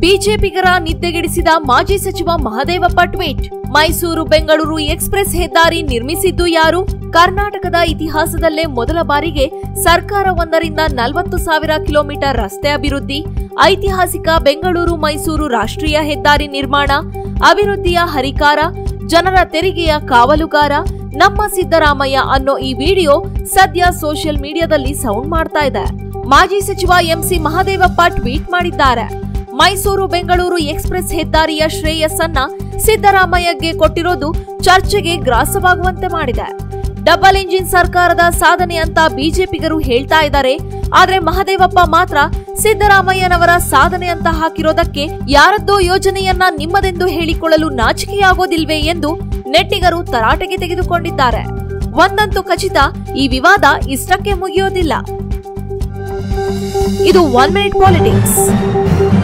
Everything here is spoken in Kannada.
ಬಿಜೆಪಿಗರ ನಿದ್ದೆಗೆಡಿಸಿದ ಮಾಜಿ ಸಚಿವ ಮಹದೇವಪ್ಪ ಟ್ವೀಟ್ ಮೈಸೂರು ಬೆಂಗಳೂರು ಎಕ್ಸ್ಪ್ರೆಸ್ ಹೆದ್ದಾರಿ ನಿರ್ಮಿಸಿದ್ದು ಯಾರು ಕರ್ನಾಟಕದ ಇತಿಹಾಸದಲ್ಲೇ ಮೊದಲ ಬಾರಿಗೆ ಸರ್ಕಾರವೊಂದರಿಂದ ನಲವತ್ತು ಸಾವಿರ ಕಿಲೋಮೀಟರ್ ರಸ್ತೆ ಅಭಿವೃದ್ಧಿ ಐತಿಹಾಸಿಕ ಬೆಂಗಳೂರು ಮೈಸೂರು ರಾಷ್ಟ್ರೀಯ ಹೆದ್ದಾರಿ ನಿರ್ಮಾಣ ಅಭಿವೃದ್ಧಿಯ ಹರಿಕಾರ ಜನರ ತೆರಿಗೆಯ ಕಾವಲುಗಾರ ನಮ್ಮ ಸಿದ್ದರಾಮಯ್ಯ ಅನ್ನೋ ಈ ವಿಡಿಯೋ ಸದ್ಯ ಸೋಷಿಯಲ್ ಮೀಡಿಯಾದಲ್ಲಿ ಸೌಂಡ್ ಮಾಡ್ತಾ ಇದೆ ಮಾಜಿ ಸಚಿವ ಎಂಸಿ ಮಹದೇವಪ್ಪ ಟ್ವೀಟ್ ಮಾಡಿದ್ದಾರೆ ಮೈಸೂರು ಬೆಂಗಳೂರು ಎಕ್ಸ್ಪ್ರೆಸ್ ಹೆದ್ದಾರಿಯ ಶ್ರೇಯಸ್ಸನ್ನ ಸಿದ್ದರಾಮಯ್ಯಗೆ ಕೊಟ್ಟಿರೋದು ಚರ್ಚೆಗೆ ಗ್ರಾಸವಾಗುವಂತೆ ಮಾಡಿದೆ ಡಬಲ್ ಇಂಜಿನ್ ಸರ್ಕಾರದ ಸಾಧನೆ ಅಂತ ಬಿಜೆಪಿಗರು ಹೇಳ್ತಾ ಇದ್ದಾರೆ ಆದ್ರೆ ಮಹದೇವಪ್ಪ ಮಾತ್ರ ಸಿದ್ದರಾಮಯ್ಯನವರ ಸಾಧನೆ ಅಂತ ಹಾಕಿರೋದಕ್ಕೆ ಯಾರದ್ದೋ ಯೋಜನೆಯನ್ನ ನಿಮ್ಮದೆಂದು ಹೇಳಿಕೊಳ್ಳಲು ನಾಚಿಕೆಯಾಗೋದಿಲ್ವೇ ಎಂದು ನೆಟ್ಟಿಗರು ತರಾಟೆಗೆ ತೆಗೆದುಕೊಂಡಿದ್ದಾರೆ ಒಂದಂತೂ ಖಚಿತ ಈ ವಿವಾದ ಇಷ್ಟಕ್ಕೆ ಮುಗಿಯೋದಿಲ್ಲ ಇದು ಒನ್ ಮಿನಿಟ್ ಪಾಲಿಟಿಕ್ಸ್